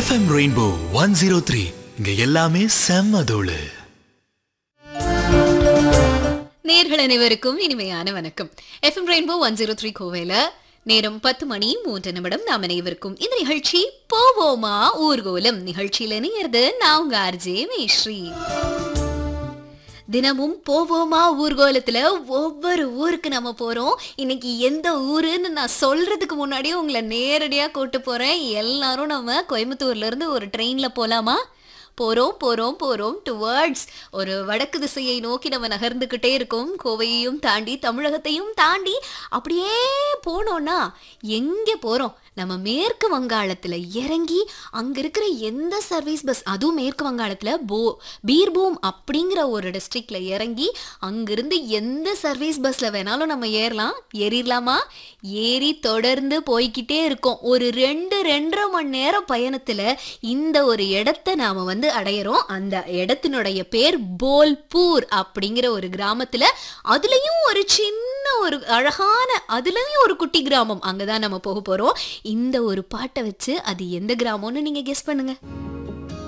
FM rainbow one zero three இங்க எல்லாமே செம்ம தோளு நேர்கள் அனைவருக்கும் இனிமையான வணக்கம் FM rainbow one zero three கோவையில நேரம் பத்து மணி மூன்று நிமிடம் நாம் அனைவருக்கும் இந்த நிகழ்ச்சி போவோமா ஊர்கோலம் நிகழ்ச்சியில இணையறது நான் உங்க ஆர்ஜே மேஸ்ரீ தினமும் போவோமா ஊர்கோலத்துல ஒவ்வொரு ஊருக்கு நம்ம போறோம் இன்னைக்கு எந்த ஊருன்னு நான் சொல்றதுக்கு முன்னாடியே உங்களை நேரடியா கூட்டு போறேன் எல்லாரும் நம்ம கோயம்புத்தூர்ல இருந்து ஒரு ட்ரெயின்ல போலாமா போறோம் போறோம் போறோம் டுவர்ட்ஸ் ஒரு வடக்கு திசையை நோக்கி நம்ம நகர்ந்துக்கிட்டே இருக்கோம் கோவையையும் தாண்டி தமிழகத்தையும் தாண்டி அப்படியே போனோம்னா எங்கே போறோம் நம்ம மேற்கு வங்காளத்துல இறங்கி அங்க இருக்கிற எந்த சர்வீஸ் பஸ் அதுவும் மேற்கு வங்காளத்துல போ பீர்பூம் அப்படிங்கிற ஒரு டிஸ்ட்ரிக்ட்ல இறங்கி அங்கிருந்து எந்த சர்வீஸ் பஸ்ல வேணாலும் நம்ம ஏறலாம் ஏறிடலாமா ஏறி தொடர்ந்து போய்க்கிட்டே இருக்கோம் ஒரு ரெண்டு ரெண்டரை மணி நேரம் பயணத்துல இந்த ஒரு இடத்த நாம வந்து அடையிறோம் அந்த இடத்தினுடைய பேர் போல்பூர் அப்படிங்கிற ஒரு கிராமத்துல அதுலயும் ஒரு சின்ன ஒரு அழகான அதுலயும் ஒரு குட்டி கிராமம் அங்கதான் நம்ம போக போறோம் இந்த ஒரு பாட்டை வச்சு அது எந்த கிராமம்னு நீங்க கெஸ் பண்ணுங்க